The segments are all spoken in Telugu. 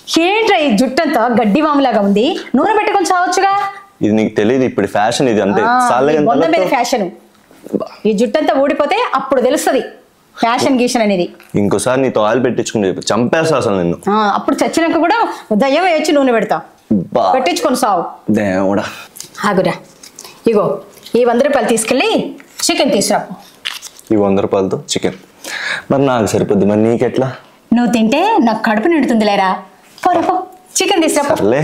ఏంట్రా ఈ జుట్టంతా గడ్డి వాములాగా ఉంది నూనె పెట్టుకొని చావచ్చుగా ఇది నీకు తెలియదు ఇప్పుడు ఫ్యాషన్ ఇది అంతే ఆ, సాలే ఈ కానీ బొంద మీద తలతో- ఫ్యాషన్ ఈ జుట్టంతా ఊడిపోతే అప్పుడు తెలుస్తుంది ఫ్యాషన్ గీషన్ అనేది ఇంకోసారి నీతో ఆయిల్ పెట్టించుకుని చెప్పు చంపేస్తా అసలు నిన్ను ఆ, అప్పుడు చచ్చినాక కూడా దయ్యం వేయొచ్చి నూనె పెడతా బా పెట్టించుకొని సావు దేవుడా ఆగురా ఇగో ఈ వంద రూపాయలు తీసుకెళ్ళి చికెన్ తీసురా ఈ వంద రూపాయలతో చికెన్ మరి నాకు సరిపోద్ది మరి నీకెట్లా నువ్వు తింటే నాకు కడుపు నిండుతుంది లేరా పోరా పో చికెన్ తీసురా పో. సర్లే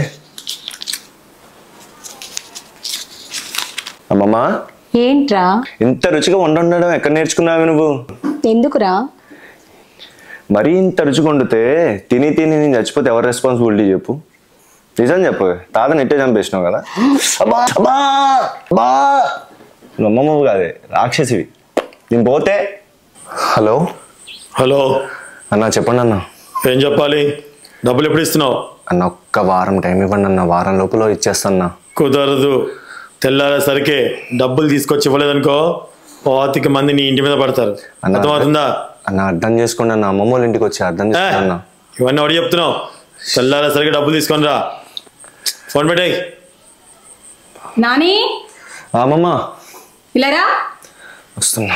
అమ్మమ్మ ఏంట్రా ఇంత రుచిగా వంట ఉండడం ఎక్కడ నేర్చుకున్నావు నువ్వు ఎందుకురా మరీ ఇంత రుచిగా వండితే తిని తిని నేను చచ్చిపోతే ఎవరు రెస్పాన్సిబిలిటీ చెప్పు నిజం చెప్పు తాత నెట్టే చంపేసినావు కదా అబ్బా అబ్బా అబ్బా నువ్వు అమ్మమ్మ కాదే రాక్షసివి నేను పోతే హలో హలో అన్న చెప్పండి అన్న ఏం చెప్పాలి డబ్బులు ఎప్పుడు ఇస్తున్నావు అన్న ఒక్క వారం టైం ఇవ్వండి అన్న వారం లోపల ఇచ్చేస్తాను కుదరదు తెల్లారేసరికి డబ్బులు తీసుకొచ్చి ఇవ్వలేదనుకో పాతిక మంది నీ ఇంటి మీద పడతారు అన్న అర్థమవుతుందా అన్న అర్థం చేసుకోండి అన్న అమ్మమ్మ వాళ్ళ ఇంటికి వచ్చి అర్థం ఏ, చేసుకోండి అన్న ఇవన్నీ ఎవడు చెప్తున్నావు తెల్లారేసరికి డబ్బులు తీసుకొని రా ఫోన్ పెట్టేయ్ నాని ఆ, అమ్మమ్మ ఇలారా వస్తున్నా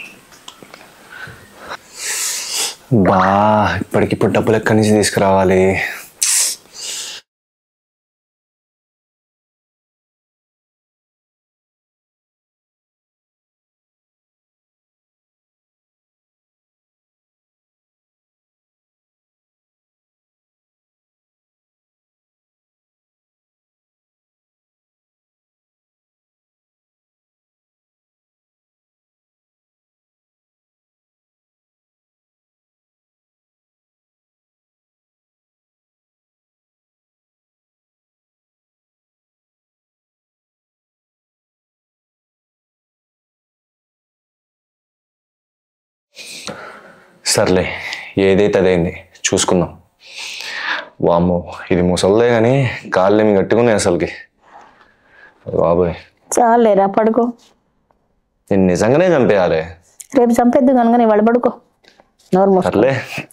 బా ఇప్పటికిప్పుడు డబ్బులు ఎక్కడి నుంచి తీసుకురావాలి సర్లే ఏదైతే అదైంది చూసుకుందాం వామ్మో ఇది ముసల్దే కానీ కాళ్ళేమి కట్టుకున్నాయి అసలుకి బాబోయ్ చాలేరా పడుకో నేను నిజంగానే చంపేయాలి రేపు చంపేద్దు కనుక నీ వాడు పడుకో నోరు మూసుకో సర్లే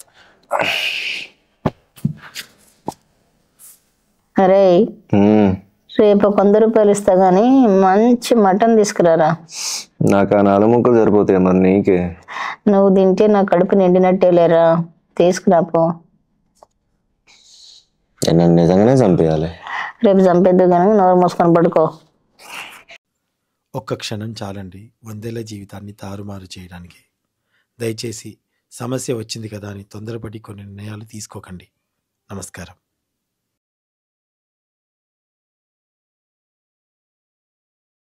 అరే మ్మ్. రేపు ఒక వంద రూపాయలు ఇస్తా గానీ మంచి మటన్ తీసుకురారా నాకు ఆ నాలుగు ముక్కలు సరిపోతాయి మరి నీకే నువ్వు తింటే నా కడుపు నిండినట్టే లేరా తీసుకురాపో నేను నిజంగానే చంపేయాలి రేపు చంపేద్దు కనుక నోరు మూసుకొని పడుకో ఒక్క క్షణం చాలండి వందేళ్ల జీవితాన్ని తారుమారు చేయడానికి దయచేసి సమస్య వచ్చింది కదా అని తొందరపడి కొన్ని నిర్ణయాలు తీసుకోకండి నమస్కారం